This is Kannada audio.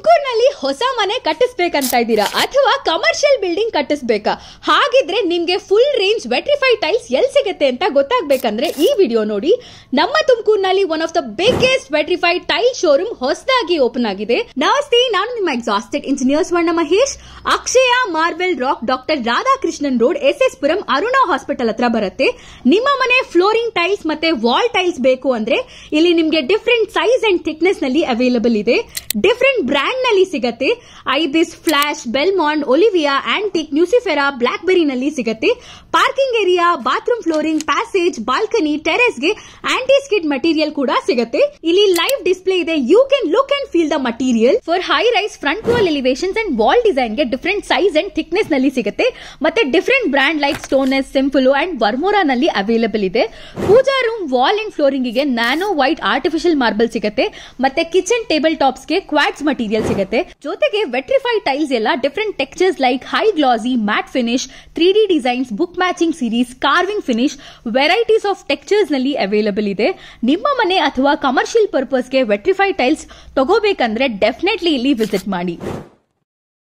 ತುಮಕೂರಿನಲ್ಲಿ ಹೊಸ ಮನೆ ಕಟ್ಟಿಸ್ಬೇಕಂತ ಇದ್ದೀರಾ ಅಥವಾ ಕಮರ್ಷಿಯಲ್ ಬಿಲ್ಡಿಂಗ್ ಕಟ್ಟಿಸ್ಬೇಕಾ ಹಾಗಿದ್ರೆ ನಿಮ್ಗೆ ಫುಲ್ ರೇಂಜ್ ವೆಟ್ರಿಫೈಡ್ ಟೈಲ್ಸ್ ಎಲ್ಲಿ ಸಿಗುತ್ತೆ ಅಂತ ಗೊತ್ತಾಗ್ಬೇಕಂದ್ರೆ ಈ ವಿಡಿಯೋ ನೋಡಿ ನಮ್ಮ ತುಮಕೂರಿನಲ್ಲಿ one of the biggest vitrified tile showroom ಹೊಸದಾಗಿ ಓಪನ್ ಆಗಿದೆ ನಮಸ್ತೆ ನಾನು ನಿಮ್ಮ exhausted engineer Swarna Mahesh Akshaya marble rock doctor Radhakrishnan road S S Puram Aruna hospital ಹತ್ರ ಬರುತ್ತೆ ನಿಮ್ಮ ಮನೆ ಫ್ಲೋರಿಂಗ್ ಟೈಲ್ಸ್ ಮತ್ತೆ ವಾಲ್ ಟೈಲ್ಸ್ ಬೇಕು ಅಂದ್ರೆ ಇಲ್ಲಿ ನಿಮ್ಗೆ ಡಿಫ್ರೆಂಟ್ ಸೈಜ್ ಅಂಡ್ ಥಿಕ್ನೆಸ್ ನಲ್ಲಿ ಅವೈಲಬಲ್ ಇದೆ ಡಿಫ್ರೆಂಟ್ ಬ್ರ್ಯಾಂಡ್ ನಲ್ಲಿ ಸಿಗತ್ತೆ Ibis flash Belmond Olivia antique Nucifera BlackBerry ನಲ್ಲಿ ಸಿಗತ್ತೆ parking area bathroom flooring passage balcony terrace ಗೆ ಆಂಟಿ ಸ್ಕಿಡ್ ಮಟೀರಿಯಲ್ ಕೂಡ ಸಿಗತ್ತೆ ಇಲ್ಲಿ ಲೈವ್ ಡಿಸ್ಪ್ಲೇ ಇದೆ you can look and feel the material for high rise front wall elevations and wall design ಗೆ ಡಿಫರೆಂಟ್ ಸೈಜ್ ಅಂಡ್ ಥಿಕ್ನೆಸ್ ನಲ್ಲಿ ಸಿಗುತ್ತೆ ಮತ್ತೆ different brand like stones simple and Varmora ನಲ್ಲಿ ಅವೈಲಬಲ್ ಇದೆ puja room wall and flooring ಗೆ ನ್ಯಾನೋ ವೈಟ್ ಆರ್ಟಿಫಿಷಿಯಲ್ ಮಾರ್ಬಲ್ ಸಿಗುತ್ತೆ ಮತ್ತೆ ಕಿಚನ್ ಟೇಬಲ್ ಟಾಪ್ಸ್ ಗೆ ಕ್ವಾಡ್ಸ್ ಮಟೀರಿಯಲ್ ಸಿಗುತ್ತೆ ಜೊತೆಗೆ ವೆಟ್ರಿಫೈಡ್ ಟೈಲ್ಸ್ ಎಲ್ಲ different textures like high glossy matt finish three D designs book matching series carving finish varieties of textures ನಲ್ಲಿ ಅವೈಲಬಲ್ ಇದೆ ನಿಮ್ಮ ಮನೆ ಅಥವಾ ಕಮರ್ಷಿಯಲ್ ಪರ್ಪಸ್ಗೆ ವೆಟ್ರಿಫೈಡ್ ಟೈಲ್ಸ್ ತಗೋಬೇಕಂದ್ರೆ ಡೆಫಿನೆಟ್ಲಿ ಇಲ್ಲಿ ವಿಸಿಟ್ ಮಾಡಿ